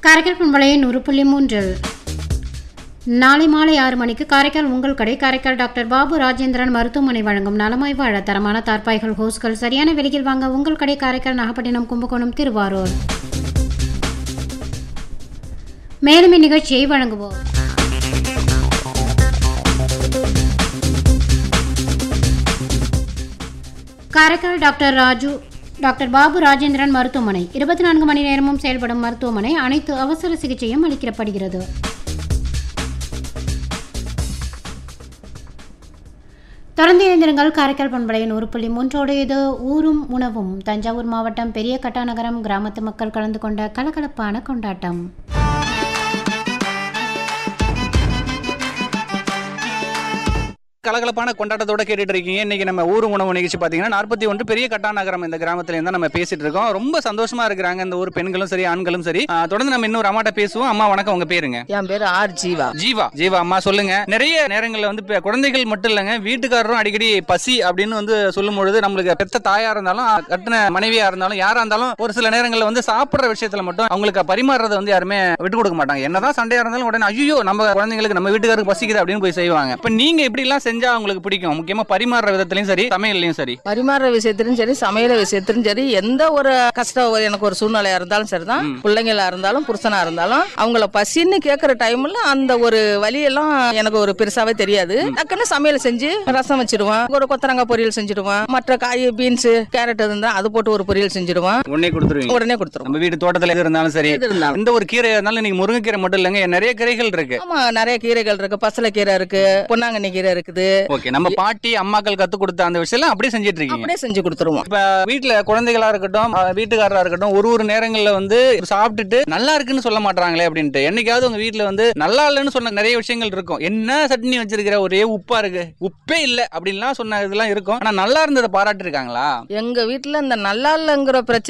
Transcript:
காரைக்கால் பண்பலையை நூறு புள்ளி மூன்றில் நாளை மாலை ஆறு மணிக்கு காரைக்கால் உங்கள் கடை காரைக்கால் டாக்டர் பாபு ராஜேந்திரன் மருத்துவமனை வழங்கும் நலமாய் வாழ தரமான தார்பாய்கள் ஹோஸ்கள் சரியான விலையில் வாங்க உங்கள் கடை காரைக்கால் நாகப்பட்டினம் கும்பகோணம் திருவாரூர் மேலும் இந்நிகழ்ச்சியை வழங்குவோம் காரைக்கால் டாக்டர் ராஜு டாக்டர் பாபு ராஜேந்திரன் மருத்துவமனை இருபத்தி நான்கு மணி நேரமும் செயல்படும் மருத்துவமனை அனைத்து அவசர சிகிச்சையும் அளிக்கப்படுகிறது தொடர்ந்து இணைந்திருங்கள் காரைக்கால் பண்பலையின் ஒரு புள்ளி மூன்றோடு இது ஊரும் உணவும் தஞ்சாவூர் மாவட்டம் பெரிய கட்டாநகரம் கிராமத்து மக்கள் கலந்து கொண்ட கலகலப்பான கொண்டாட்டம் கலகலப்பான கொண்டாட்டத்தோட கேட்டுட்டு இருக்கீங்க இன்னைக்கு நம்ம ஊர் உணவு நிகழ்ச்சி பாத்தீங்கன்னா நாற்பத்தி ஒன்று பெரிய கட்டாநகரம் இந்த கிராமத்துல இருந்தா நம்ம பேசிட்டு இருக்கோம் ரொம்ப சந்தோஷமா இருக்கிறாங்க இந்த ஊர் பெண்களும் சரி ஆண்களும் சரி ஆ, தொடர்ந்து நம்ம இன்னொரு அம்மாட்ட பேசுவோம் அம்மா வணக்கம் உங்க பேருங்க என் பேரு ஆர் ஜீவா ஜீவா ஜீவா அம்மா சொல்லுங்க நிறைய நேரங்கள்ல வந்து இப்ப குழந்தைகள் மட்டும் இல்லைங்க வீட்டுக்காரரும் அடிக்கடி பசி அப்படின்னு வந்து சொல்லும் பொழுது நம்மளுக்கு பெத்த தாயா இருந்தாலும் கட்டின மனைவியா இருந்தாலும் யாரா இருந்தாலும் ஒரு சில நேரங்கள்ல வந்து சாப்பிடுற விஷயத்துல மட்டும் அவங்களுக்கு பரிமாறுறதை வந்து யாருமே விட்டு கொடுக்க மாட்டாங்க என்னதான் சண்டையா இருந்தாலும் உடனே ஐயோ நம்ம குழந்தைங்களுக்கு நம்ம வீட்டுக்காரருக்கு பசிக்குது அப்படின்னு போய் செய்வாங்க இப்ப நீங்க இப்படி எல்லாம் செஞ்சா அவங்களுக்கு பிடிக்கும் முக்கியமா பரிமாறுற விதத்திலயும் சரி சமையல்லையும் சரி பரிமாறுற விஷயத்திலும் சரி சமையல விஷயத்திலும் சரி எந்த ஒரு கஷ்டம் ஒரு எனக்கு ஒரு சூழ்நிலையா இருந்தாலும் சரிதான் ம். பிள்ளைங்களா இருந்தாலும் புருஷனா இருந்தாலும் அவங்கள பசின்னு கேட்கற டைம்ல அந்த ஒரு வழியெல்லாம் எனக்கு ஒரு பெருசாவே தெரியாது டக்குன்னு சமையல் செஞ்சு ரசம் வச்சிடுவேன் ஒரு கொத்தரங்காய் பொரியல் செஞ்சுடுவேன் மற்ற காய் பீன்ஸ் கேரட் இருந்தா அது போட்டு ஒரு பொரியல் செஞ்சுடுவேன் உடனே கொடுத்துருவீங்க உடனே கொடுத்துருவோம் நம்ம வீட்டு தோட்டத்துல எது இருந்தாலும் சரி எது இருந்தாலும் எந்த ஒரு கீரை இருந்தாலும் இன்னைக்கு முருங்கைக்கீரை மட்டும் இல்லைங்க நிறைய கீரைகள் இருக்கு ஆமா நிறைய கீரைகள் இருக்கு பசலைக்கீரை இருக்கு பொன்னாங்கண்ணி கீரை இருக்குது ஓகே நம்ம பாட்டி அம்மாக்கள் கத்து கொடுத்த அந்த விஷயம் எல்லாம் அப்படியே செஞ்சிட்டு இருக்கீங்க அப்படியே செஞ்சு கொடுத்துருவோம் இப்ப வீட்டுல குழந்தைகளா இருக்கட்டும் அஹ் வீட்டுக்காரரா இருக்கட்டும் ஒரு ஒரு நேரங்கள்ல வந்து சாப்பிட்டுட்டு நல்லா இருக்குன்னு சொல்ல மாட்டாங்களே அப்படின்ட்டு என்னைக்காவது உங்க வீட்டுல வந்து நல்லா இல்லைன்னு சொன்ன நிறைய விஷயங்கள் இருக்கும் என்ன சட்னி வச்சிருக்கிற ஒரே உப்பா இருக்கு உப்பே இல்ல அப்படின்லாம் சொன்ன இதெல்லாம் இருக்கும் ஆனா நல்லா இருந்ததை பாராட்டி இருக்காங்களா எங்க வீட்டுல இந்த நல்லா இல்லைங்கிற பிரச்சனை